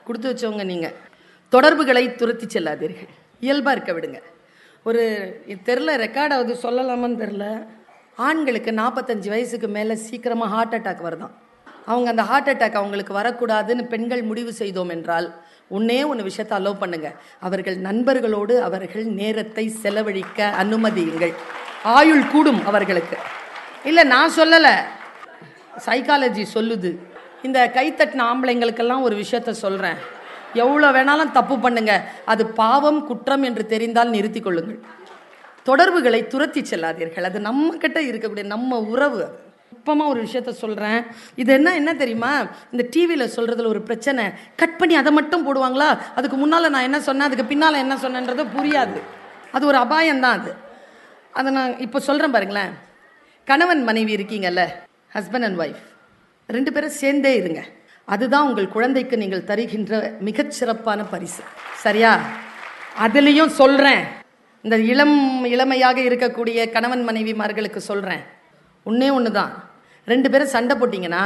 கொடுத்து வச்சவங்க நீங்கள் தொடர்புகளை துரத்தி செல்லாதீர்கள் இயல்பாக இருக்க விடுங்க ஒரு தெரில ரெக்கார்டாவது சொல்லலாமான்னு தெரில ஆண்களுக்கு நாற்பத்தஞ்சு வயசுக்கு மேலே சீக்கிரமாக ஹார்ட் அட்டாக் வருதாம் அவங்க அந்த ஹார்ட் அட்டாக் அவங்களுக்கு வரக்கூடாதுன்னு பெண்கள் முடிவு செய்தோம் என்றால் ஒன்னே ஒன்று விஷயத்தை அலோவ் பண்ணுங்க அவர்கள் நண்பர்களோடு அவர்கள் நேரத்தை செலவழிக்க அனுமதியுங்கள் ஆயுள் கூடும் அவர்களுக்கு இல்லை நான் சொல்லலை சைக்காலஜி சொல்லுது இந்த கைத்தட்டின ஆம்பளைங்களுக்கெல்லாம் ஒரு விஷயத்த சொல்கிறேன் எவ்வளோ வேணாலும் தப்பு பண்ணுங்க அது பாவம் குற்றம் என்று தெரிந்தால் நிறுத்திக் கொள்ளுங்கள் தொடர்புகளை துரத்தி செல்லாதீர்கள் அது நம்ம கிட்ட இருக்கக்கூடிய நம்ம உறவு அது இப்பமா ஒரு விஷயத்த சொல்கிறேன் இது என்ன என்ன தெரியுமா இந்த டிவியில் சொல்கிறதுல ஒரு பிரச்சனை கட் பண்ணி அதை மட்டும் போடுவாங்களா அதுக்கு முன்னால் நான் என்ன சொன்னேன் அதுக்கு பின்னால் என்ன சொன்னேன்றது புரியாது அது ஒரு அபாயம்தான் அது அதை நான் இப்போ சொல்கிறேன் பாருங்களேன் கணவன் மனைவி இருக்கீங்கல்ல ஹஸ்பண்ட் அண்ட் ஒய்ஃப் ரெண்டு பேரும் சேர்ந்தே இருங்க அதுதான் உங்கள் குழந்தைக்கு நீங்கள் தருகின்ற மிகச் சிறப்பான பரிசு சரியா அதுலேயும் சொல்கிறேன் இந்த இளம் இளமையாக இருக்கக்கூடிய கணவன் மனைவிமார்களுக்கு சொல்கிறேன் ஒன்றே ஒன்று தான் ரெண்டு பேரும் சண்டை போட்டிங்கன்னா